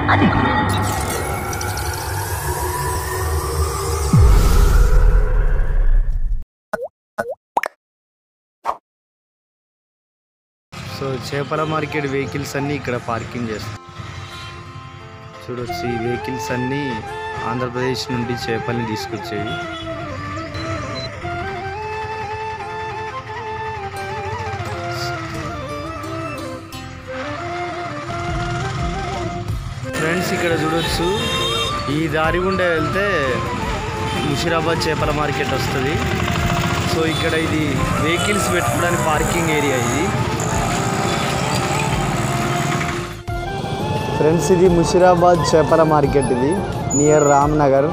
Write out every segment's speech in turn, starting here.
అది సో చేపల market vehicles అన్నీ ఇక్కడ పార్కింగ్ చేస్తాం చూడొచ్చు ఈ వెహికల్స్ అన్నీ ఆంధ్రప్రదేశ్ నుండి చేపల్ని తీసుకొచ్చేవి ఫ్రెండ్స్ ఇక్కడ చూడొచ్చు ఈ దారి గుండా వెళ్తే ముషిరాబాద్ చేపల మార్కెట్ వస్తుంది సో ఇక్కడ ఇది వెహికల్స్ పెట్టుకోవడానికి పార్కింగ్ ఏరియా ఇది ఫ్రెండ్స్ ఇది ముషిరాబాద్ చేపల మార్కెట్ ఇది near Ram Nagar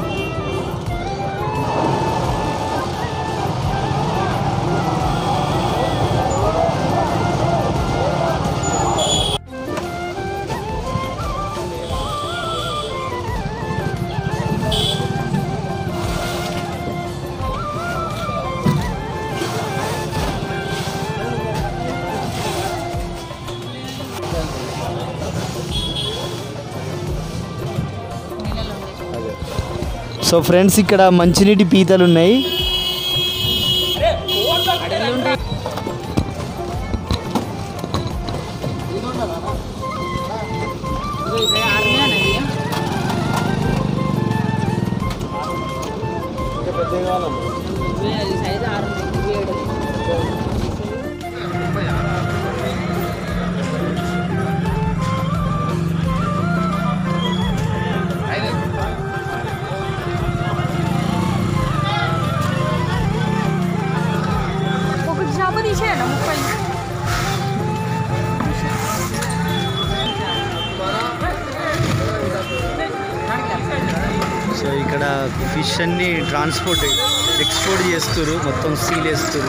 so friends ఇక్కడ మంచినీటి పీతలు ఉన్నాయి ఒకటి చేప తీసేయండి ముప్పై సో ఇక్కడ ఫిష్ అన్ని ట్రాన్స్పోర్ట్ ఎక్స్పోర్ట్ చేస్తారు మొత్తం సీల్ వేస్తారు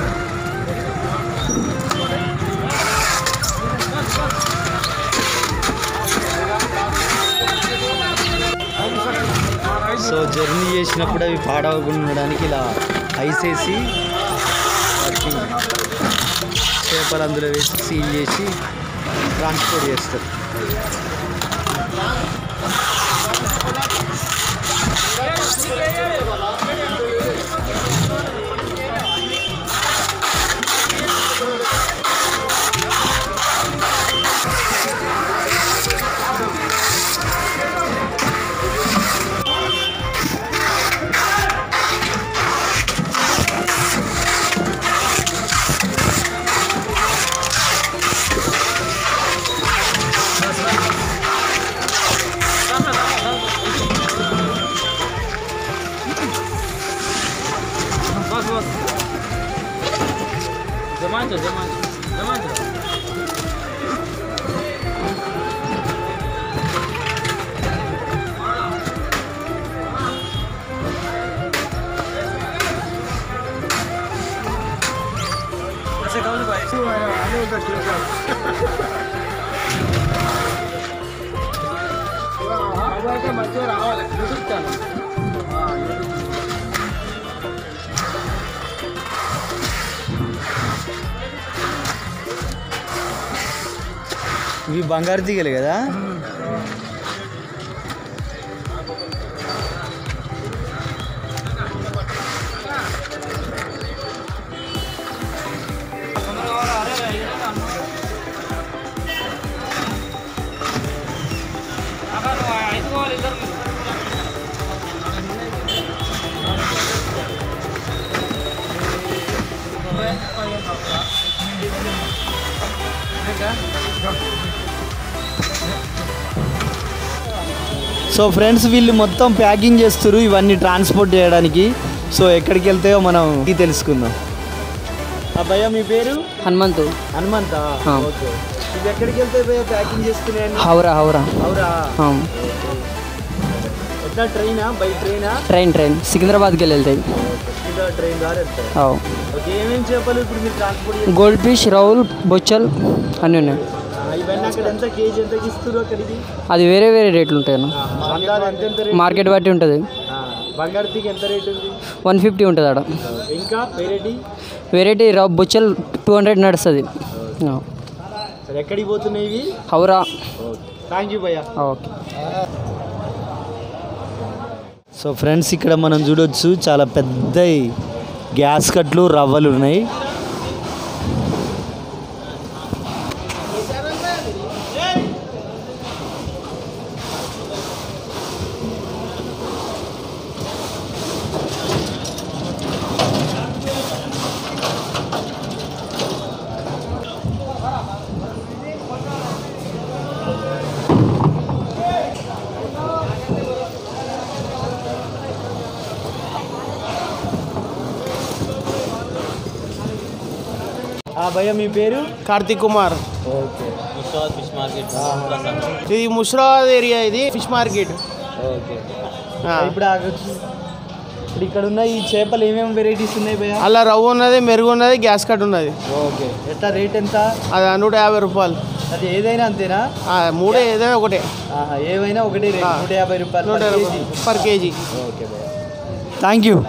సో జర్నీ చేసినప్పుడు అవి పాడవకుండా ఉండడానికి ఇలా ఐస్ వేసి వాటిని చేపలు అందులో వేసి సీల్ చేసి ట్రాన్స్పోర్ట్ చేస్తారు ఇవి బంగారు తీగలు కదా సో ఫ్రెండ్స్ వీళ్ళు మొత్తం ప్యాకింగ్ చేస్తారు ఇవన్నీ ట్రాన్స్పోర్ట్ చేయడానికి సో ఎక్కడికి వెళ్తాయో మనం ఇది తెలుసుకుందాం అబ్బాయ మీ పేరు హనుమంతు హనుమంత ఆ. ఓకే ఇది ఎక్కడికి వెళ్తే ప్యాకింగ్ చేసుకునేయండి హౌరా హౌరా అవురా ఆ. ఎట్లా ట్రైనా బై ట్రైనా ట్రైన్ ట్రైన్ సికింద్రాబాద్కి వెళ్ళి వెళ్తాయి ఇంకా ట్రైన్ ద్వారా వెళ్తాయి ఆ. ఓకే ఏమేమి చేపలు ఇప్పుడు మీరు ట్రాన్స్పోర్ట్ గోల్డ్ ఫిష్ రౌల్ బొచ్చల్ అన్నీ ఉన్నాయి ఇవన్నీ అక్కడ ఎంత కేజీ ఎంతకి ఇస్తారు అక్కడికి అది వేరే వేరే రేట్లు ఉంటాయి అన్న అందాలు ఎంత ఎంత రేట్ మార్కెట్ బట్టి ఉంటుంది ఆ, బంగారు తీగ ఎంత రేట్ ఉంది వన్ ఫిఫ్టీ ఉంటుంది ఆడ ఇంకా వెరైటీ వెరైటీ రౌ బొచ్చల్ టూ హండ్రెడ్ నడుస్తుంది ఆ. సరే ఎక్కడికి పోతున్నాయి ఇవి హౌరా ఓకే థ్యాంక్ యూ భయ్యా ఓకే సో ఫ్రెండ్స్ ఇక్కడ మనం చూడొచ్చు చాలా పెద్ద గ్యాస్ కట్లు రవ్వలు ఉన్నాయి భయ్య మీ పేరు కార్తిక్ కుమార్ ఓకే ఇది ముషిరాబాద్ ఏరియా ఇది ఫిష్ మార్కెట్ ఓకే ఆ. ఇప్పుడు ఆగొచ్చు ఇప్పుడు ఇక్కడ ఉన్న ఈ చేపలు ఏమేమి వెరైటీస్ ఉన్నాయి భయ్య అలా రవ్వ ఉన్నది మెరుగు ఉన్నది గ్యాస్ కట్ ఉన్నది ఓకే ఎట్లా రేట్ ఎంత అది నూట యాభై రూపాయలు అది ఏదైనా అంతేనా ఆ, మూడే ఏదైనా ఒకటే ఆహా, ఏవైనా ఒకటి రేట్ ఆ. నూట యాభై రూపాయలు నూట per యాభై కేజీ. పర్ కేజీ ఓకే భయ్య థ్యాంక్ యూ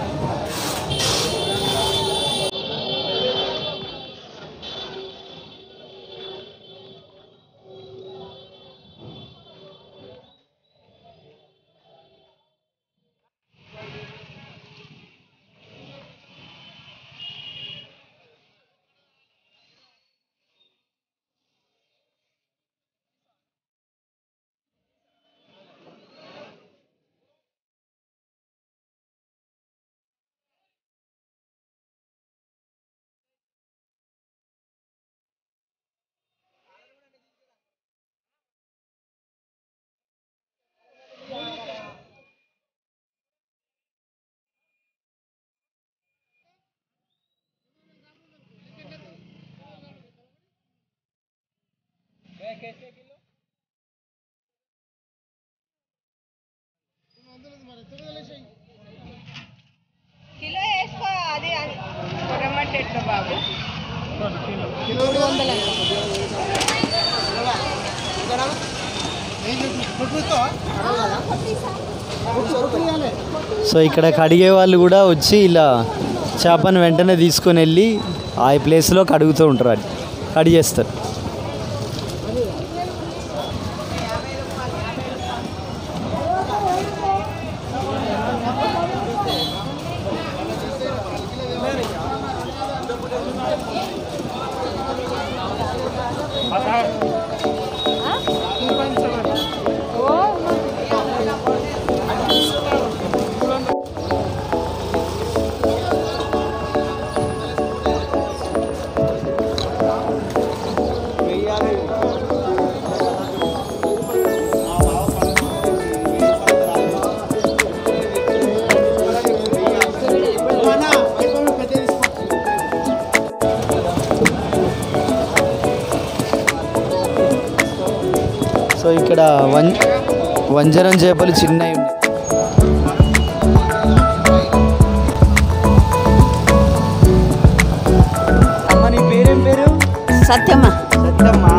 కిలో వేసుకో అది అది కొరమట్టెట్లు బాబు మూడు వందలు సో ఇక్కడ కడిగే వాళ్ళు కూడా వచ్చి ఇలా చేపను వెంటనే తీసుకొని వెళ్ళి ఆ ప్లేస్లో కడుగుతూ ఉంటారు అది కడిగేస్తారు సో ఇక్కడ వం వంజరం చేపలు చిన్నవి ఉన్నాయి అమ్మ నీ పేరేం పేరు సత్యమా సత్యమ్మా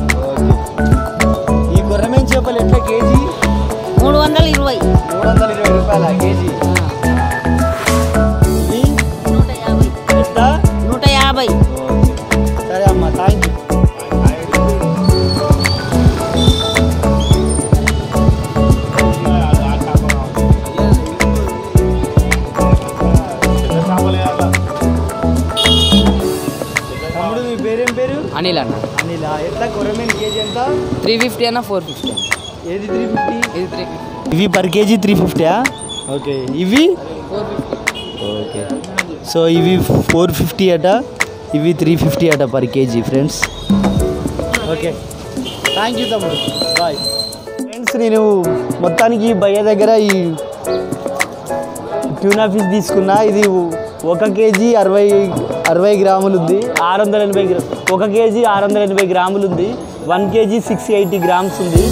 ఈ కొర్రమేం చేపలు ఎట్లా కేజీ మూడు వందల ఇరవై మూడు వందల ఇరవై రూపాయల కేజీ ఇది నూట యాభై ఎంత నూట యాభై సరే అమ్మా థ్యాంక్ యూ తమ్ముడు మీ పేరేం పేరు అనిల్ అన్న అనిల్ ఎట్లా కొరమేన్ కేజీ ఎంత త్రీ ఫిఫ్టీ అన్న ఫోర్ ఫిఫ్టీ ఏది త్రీ ఫిఫ్టీ ఇది త్రీ ఫిఫ్టీ ఇవి పర్ కేజీ త్రీ ఫిఫ్టీయా ఓకే ఇవి ఫోర్ ఫిఫ్టీ ఓకే సో ఇవి ఫోర్ ఫిఫ్టీ అట ఇవి త్రీ ఫిఫ్టీ అట per KG friends okay thank you తమ్ముడు బాయ్ ఫ్రెండ్స్ నేను మొత్తానికి భయ్య దగ్గర ఈ ట్యూనా ఫిష్ తీసుకున్నా ఇది ఒక కేజీ అరవై అరవై గ్రాములు ఉంది ఆరు వందల ఎనభై గ్రా ఒక కేజీ ఆరు వందల ఎనభై గ్రాములు ఉంది one KG six eighty grams ఉంది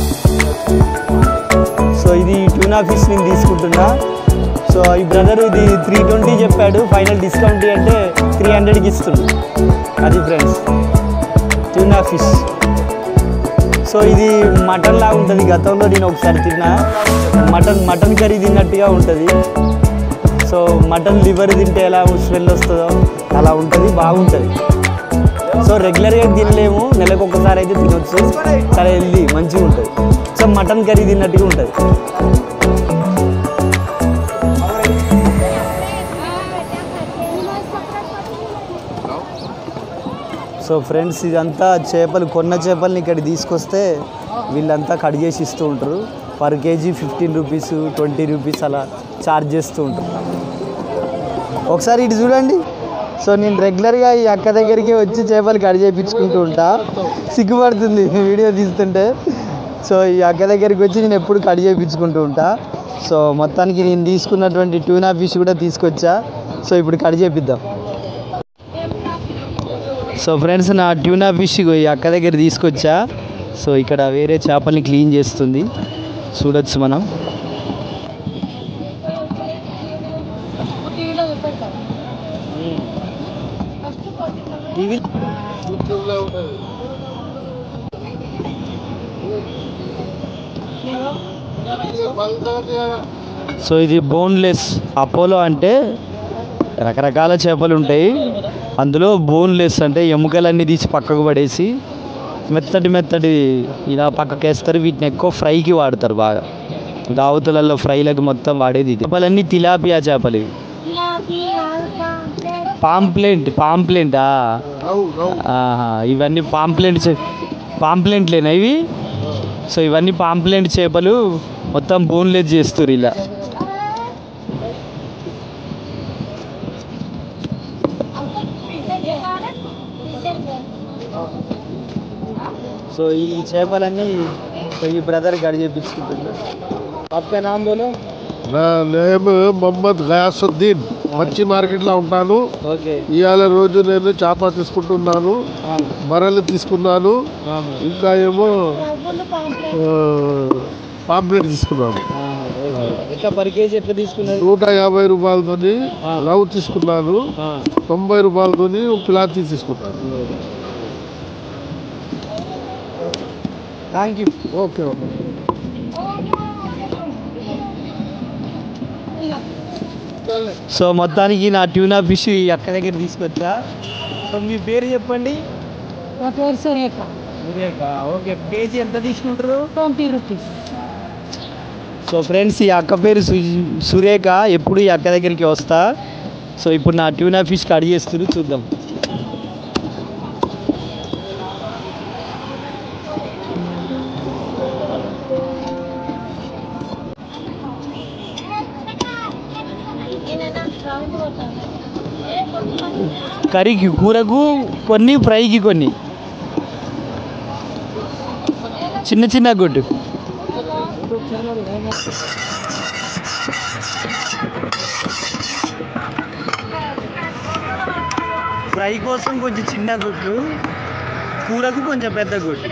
సో ఇది ట్యూనా ఫిష్ నేను తీసుకుంటున్నా సో ఈ బ్రదర్ ఇది త్రీ ట్వంటీ చెప్పాడు ఫైనల్ డిస్కౌంట్ అంటే త్రీ హండ్రెడ్కి ఇస్తుంది అది ఫ్రెండ్స్ ట్యూనా ఫిష్ సో ఇది మటన్ లాగా ఉంటుంది గతంలో నేను ఒకసారి తిన్నా మటన్ మటన్ కర్రీ తిన్నట్టుగా ఉంటుంది సో మటన్ లివర్ తింటే ఎలా స్మెల్ వస్తుందో అలా ఉంటుంది బాగుంటుంది సో రెగ్యులర్గా తినలేము నెలకు ఒకసారి అయితే తినొచ్చు చాలా హెల్దీ మంచిగా ఉంటుంది అచ్చం మటన్ కర్రీ తిన్నట్టుగా ఉంటుంది సో ఫ్రెండ్స్ ఇదంతా చేపలు కొన్న చేపల్ని ఇక్కడ తీసుకొస్తే వీళ్ళంతా కట్ చేసి ఇస్తూ ఉంటారు per KG fifteen rupees twenty rupees అలా ఛార్జ్ చేస్తూ ఉంటారు ఒకసారి ఇటు చూడండి సో నేను రెగ్యులర్గా ఈ అక్క దగ్గరికి వచ్చి చేపలు కట్ చేయించుకుంటూ ఉంటా సిగ్గుపడుతుంది వీడియో తీస్తుంటే సో ఈ అక్క దగ్గరికి వచ్చి నేను ఎప్పుడు కట్ చేయించుకుంటూ ఉంటా సో మొత్తానికి నేను తీసుకున్నటువంటి ట్యూనా ఫిష్ కూడా తీసుకొచ్చా సో ఇప్పుడు కట్ చేపిద్దాం సో ఫ్రెండ్స్ నా ట్యూనా ఫిష్ ఇగో ఈ అక్క దగ్గర తీసుకొచ్చా సో ఇక్కడ వేరే చేపల్ని క్లీన్ చేస్తుంది చూడొచ్చు మనం ఇవి సో ఇది బోన్లెస్ అపోలో అంటే రకరకాల చేపలు ఉంటాయి అందులో బోన్లెస్ అంటే ఎముకలన్నీ తీసి పక్కకు పడేసి మెత్తటి మెత్తటి ఇలా పక్కకి వేస్తారు వీటిని ఎక్కువ ఫ్రైకి వాడతారు బాగా దావతులలో ఫ్రైలకు మొత్తం వాడేది ఇది చేపలన్నీ తిలాపియా చేపలు ఇవి పాంప్లెంట్ పాంప్లెంటా ఆహా, ఇవన్నీ పాంప్లెంట్ చే పాంప్లెంట్లేనా ఇవి సో ఇవన్నీ పాంప్లెంట్ చేపలు మొత్తం బోన్లెస్ చేస్తారు ఇలా సో ఈ చేపలన్నీ సో ఈ బ్రదర్ గడి చేపించుకుంటున్నారు आपका नाम बोलो నా నేమ్ మొహమ్మద్ గయాసుద్దీన్ మచ్చి మార్కెట్లో ఉంటాను ఓకే ఇవాళ రోజు నేను చేప తీసుకుంటున్నాను మరలు తీసుకున్నాను ఇంకా ఏమో పాంప్లెట్ తీసుకున్నాను ఎట్లా పర్ కేజీ ఎట్లా తీసుకున్నారు నూట యాభై రూపాయలతోని లవ్ తీసుకున్నాను తొంభై రూపాయలతోని పిలాతి తీసుకున్నాను thank you okay okay so మొత్తానికి నా ట్యూనా ఫిష్ ఈ అక్క దగ్గర తీసుకొచ్చా సో మీ పేరు చెప్పండి నా పేరు సురేఖ సురేఖ ఓకే కేజీ ఎంత తీసుకుంటారు ట్వంటీ రూపీస్ సో ఫ్రెండ్స్ ఈ అక్క పేరు సు సురేఖ ఎప్పుడు ఈ అక్క దగ్గరికి వస్తా సో ఇప్పుడు నా ట్యూనా ఫిష్ కట్ చేస్తున్నారు చూద్దాం కర్రీకి కూరకు కొన్ని ఫ్రైకి కొన్ని చిన్న చిన్న గుడ్డు ఫ్రై కోసం కొంచెం చిన్న గుడ్డు కూరకు కొంచెం పెద్ద గుడ్డు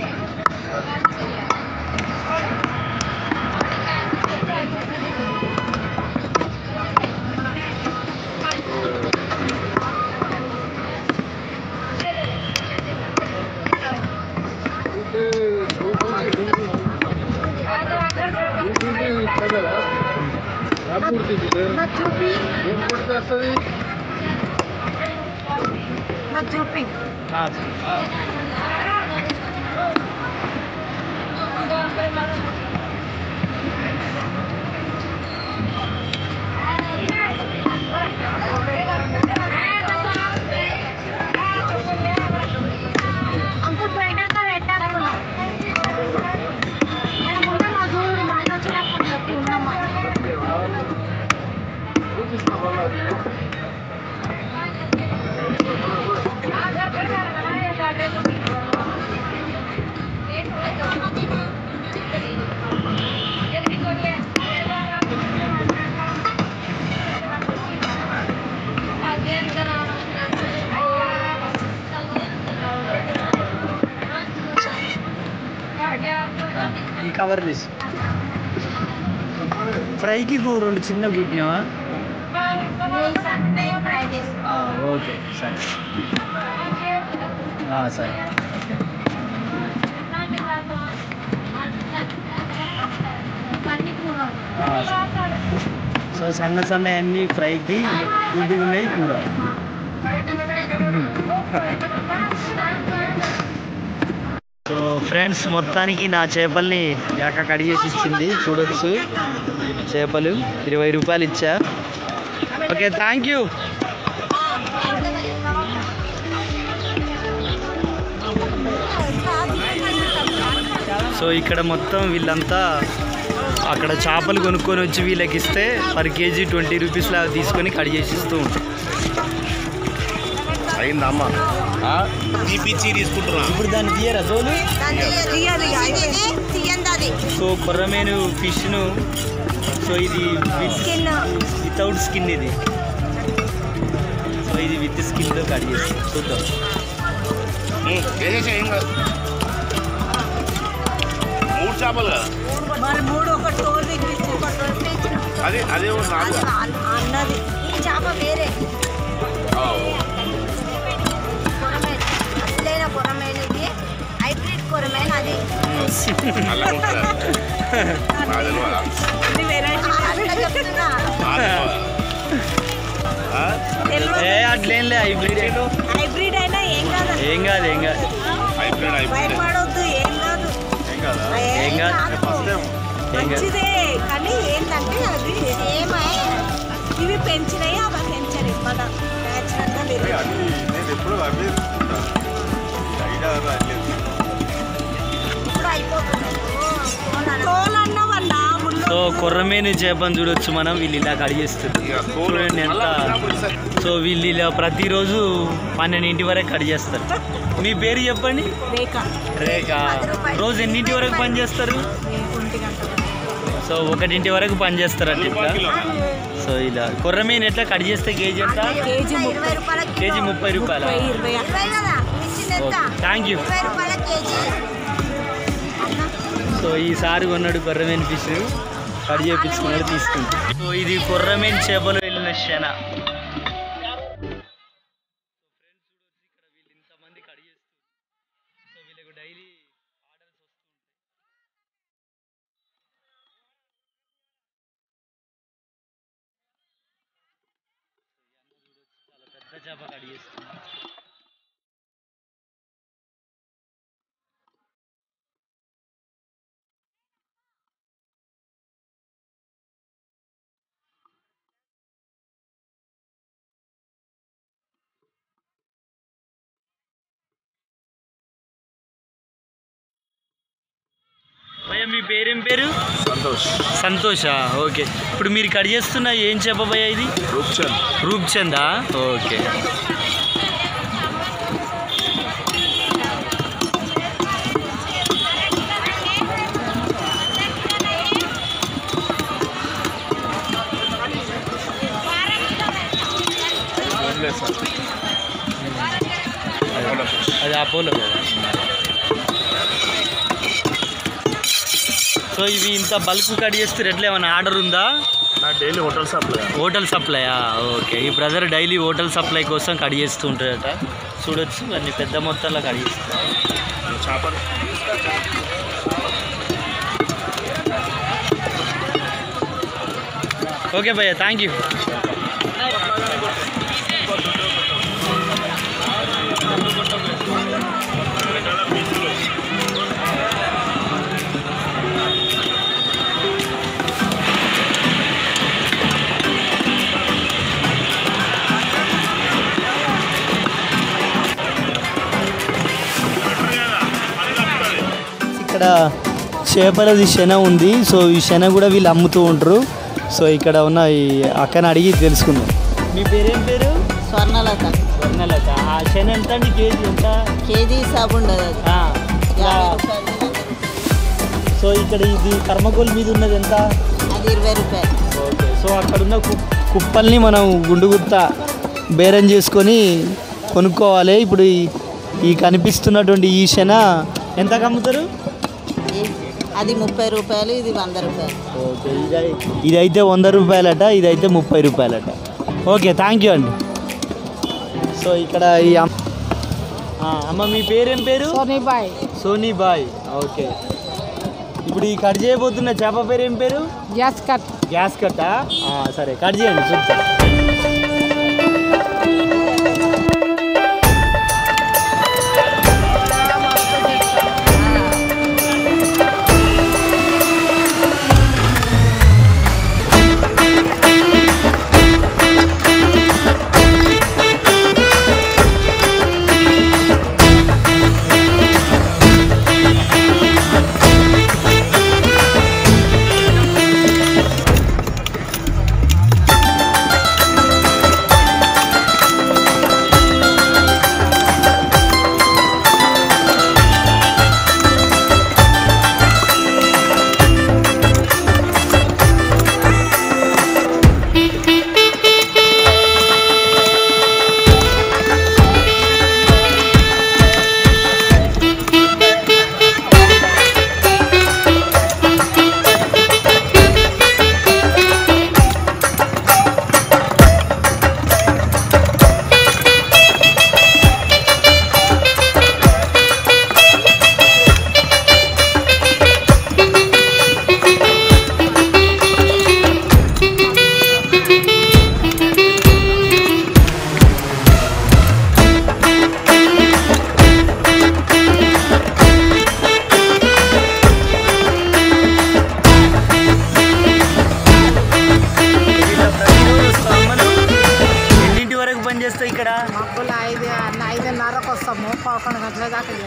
ఈ కవర్ తీసి ఫ్రైకి కూ రెండు చిన్న గుడ్డినావా ఓకే సరే ఆ, సరే ఆ, సరే. సో సన్న సన్న అన్ని ఫ్రైకి గుడ్డి ఉన్నాయి కూర సో ఫ్రెండ్స్ మొత్తానికి నా చేపల్ని యాక కడిగేసి ఇచ్చింది చూడొచ్చు చేపలు ఇరవై రూపాయలు ఇచ్చా ఓకే థ్యాంక్ యూ సో ఇక్కడ మొత్తం వీళ్ళంతా అక్కడ చేపలు కొనుక్కొని వచ్చి వీళ్ళకి ఇస్తే పర్ కేజీ ట్వంటీ రూపీస్ లాగా తీసుకొని కట్ చేసి ఇస్తూ ఉంటాం అయిందమ్మా తీపిచ్చి తీసుకుంటున్నా ఇప్పుడు దాన్ని తీయరా జోలు తీయంది సో కొర్రమేను ఫిష్ను సో ఇది వితౌట్ స్కిన్ ఇది సో ఇది విత్ స్కిన్తో కట్ చేసి చూద్దాం వేసేసా ఏం కాదు మూడు చేపలు కదా మరి మూడు ఒక టోర్ తెప్పించి ఒక టోర్ తెప్పించిన అదే అదే ఒకటి నాలుగు అన్నది ఈ చేప వేరే కొరమేను అసలైన కొరమేను ఇది హైబ్రిడ్ కొరమేను అది అలా ఉంటుంది నాకు తెలియదా? ఇది వెరైటీ అట్లా చెప్తున్నా నాకు తెలియదా? ఆ? ఏ అట్లేంలే హైబ్రిడ్ హైబ్రిడ్ అయినా ఏం కాదు ఏం కాదు ఏం కాదు హైబ్రిడ్ హైబ్రిడ్ భయపడవద్దు ఏం కాదు ఏం కాదా ఏం కాదు ఫస్ట్ టైం ఏం కాదు మంచిదే కానీ ఏంటంటే అది ఇవి పెంచినాయి అవి పెంచరు మన న్యాచురల్గా లేదు నేను ఎప్పుడు అవి తీసుకుంటా ఐడియా రాలేదు ఇప్పుడు అయిపోతుంది తోలు అన్నవన్నా ముళ్ళు సో కొర్రమేను చేపని చూడొచ్చు మనం వీళ్ళు ఇలా కట్ చేస్తారు ఇక తోలు చూడండి ఎంత మళ్ళా చేపలు ఇస్తారు. సో వీళ్ళు ఇలా ప్రతిరోజు పన్నెండింటి వరకు కట్ చేస్తారు మీ పేరు చెప్పండి రేఖ రేఖ రోజు ఎన్నింటి వరకు పని చేస్తారు ఒంటి గంట సో ఒకటింటి వరకు పని చేస్తారు అట్లా ఇట్లా సో ఇలా కొర్రమీన్ ఎట్లా కట్ చేస్తే కేజీ ఎంత కేజీ ముప్పై కేజీ ముప్పై రూపాయల ఇరవై థ్యాంక్ యూ ఇరవై రూపాయల కేజీ సో ఈసారి కొన్నాడు కొర్రమీన్ ఫిష్ కట్ చేయించుకున్నాడు తీసుకుంటాం సో ఇది కొర్రమీన్ చేపలు వెళ్ళిన శన డైలీ ఆర్డర్స్ వస్తుంటాయి చాలా పెద్ద చేప కట్ చేస్తుంది భయ్య మీ పేరేం పేరు సంతోష్ సంతోషా ఓకే ఇప్పుడు మీరు కట్ చేస్తున్న ఏం చేప భయ్య ఇది రూప్చంద్ రూప్చందా ఓకే అది అపోలో కదా సో ఇవి ఇంత బల్క్ కట్ చేస్తారు ఎట్లా ఏమైనా ఆర్డర్ ఉందా నా డైలీ హోటల్ సప్లై హోటల్ సప్లయా ఓకే ఈ బ్రదర్ డైలీ హోటల్ సప్లై కోసం కట్ చేస్తూ ఉంటాడట చూడొచ్చు అన్ని పెద్ద మొత్తంలో కట్ చేస్తారు చేపలు ఓకే భయ్య థ్యాంక్ యూ ఇక్కడ చేపలది శన ఉంది సో ఈ శన కూడా వీళ్ళు అమ్ముతూ ఉంటారు సో ఇక్కడ ఉన్న ఈ అక్కని అడిగి తెలుసుకుందాం మీ పేరేం పేరు స్వర్ణలత వర్ణలత ఆ శని ఎంత అండి కేజీ ఎంత కేజీ సాబు ఉండదు అది ఆ, ఇలా- యాభై రూపాయలు సో ఇక్కడ ఇది కర్మకోల్ మీద ఉన్నది ఎంత అది ఇరవై రూపాయలు ఓకే సో అక్కడ ఉన్న కు- కుప్పల్ని మనం గుండుగుత్త బేరం చేసుకొని కొనుక్కోవాలి ఇప్పుడు ఈ- ఈ కనిపిస్తున్నటువంటి ఈ శన ఎంత అమ్ముతారు ఈ- అది ముప్పై రూపాయలు ఇది వంద రూపాయలు ఓకే ఇదై ఇదైతే వంద రూపాయలట ఇదైతే ముప్పై రూపాయలట ఓకే థ్యాంక్ యూ అండి సో ఇక్కడ ఈ అమ్- ఆ, అమ్మ మీ పేరేం పేరు సోనీబాయ్ సోనీ బాయ్ ఓకే ఇప్పుడు ఈ కట్ చేయబోతున్న చేప పేరు ఏం పేరు గ్యాస్ కట్ గ్యాస్ కట్టా ఆ, సరే కట్ చేయండి చూద్దాం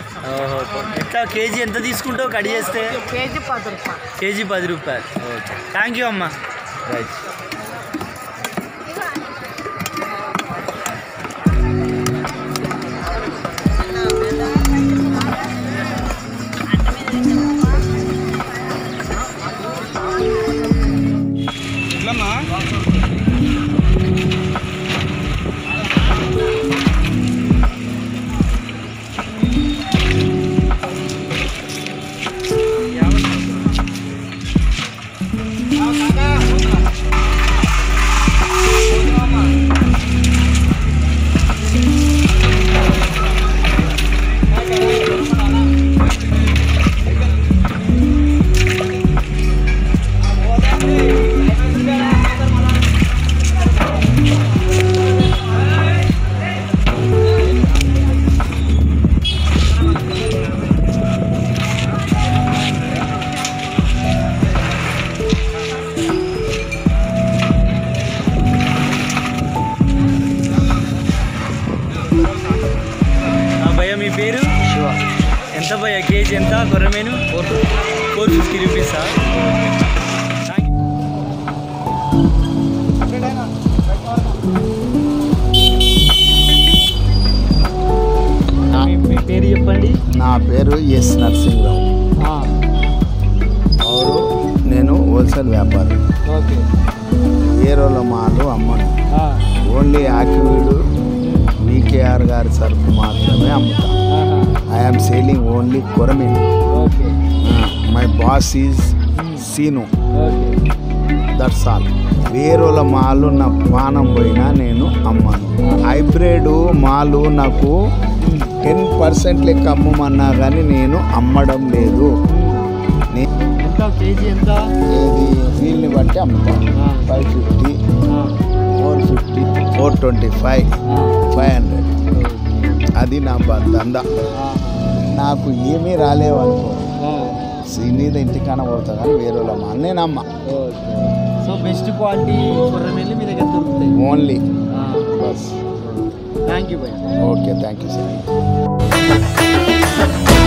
ఓహో ఎంత కేజీ ఎంత తీసుకుంటావు కట్ చేస్తే కేజీ పది రూపాయలు కేజీ పది రూపాయలు ఓకే థ్యాంక్ యూ అమ్మా రైట్ భయ్య మీ పేరు శివ ఎంత భయ్య కేజీ ఎంత కొర్రమేను ఫోర్ ఫోర్ ఫిఫ్టీ రూపీసా మీ పేరు చెప్పండి నా పేరు ఎస్ నరసింహరావు అవును నేను హోల్సేల్ వ్యాపారి ఓకే ఏరోల మాలు అమ్మను ఓన్లీ యాక్యూడు వికేఆర్ గారి సరుకు మాత్రమే అమ్ముతాను ఐఎమ్ సేలింగ్ ఓన్లీ కొరమీన్ okay my boss is Seenu okay that's all వేరోల మాలు నా పానం పోయినా నేను అమ్మను హైబ్రిడ్ మాలు నాకు టెన్ పర్సెంట్ లెక్క అమ్మమన్నా కానీ నేను అమ్మడం లేదు నే- ఎంత కేజీ ఎంత ఏది వీల్ని బట్టి అమ్ముతాను five fifty four fifty four twenty five five hundred అది నా బ- దందా నాకు ఏమీ రాలేవనుకో సీనీద ఇంటికాన పోతా కానీ వేరే మా నేనమ్మ సో బెస్ట్ క్వాలిటీ కొర్రమేళ్ళు మీ దగ్గర దొరుకుతాయి ఓన్లీ బస్ థ్యాంక్ యూ భయ్య ఓకే థ్యాంక్ యూ సార్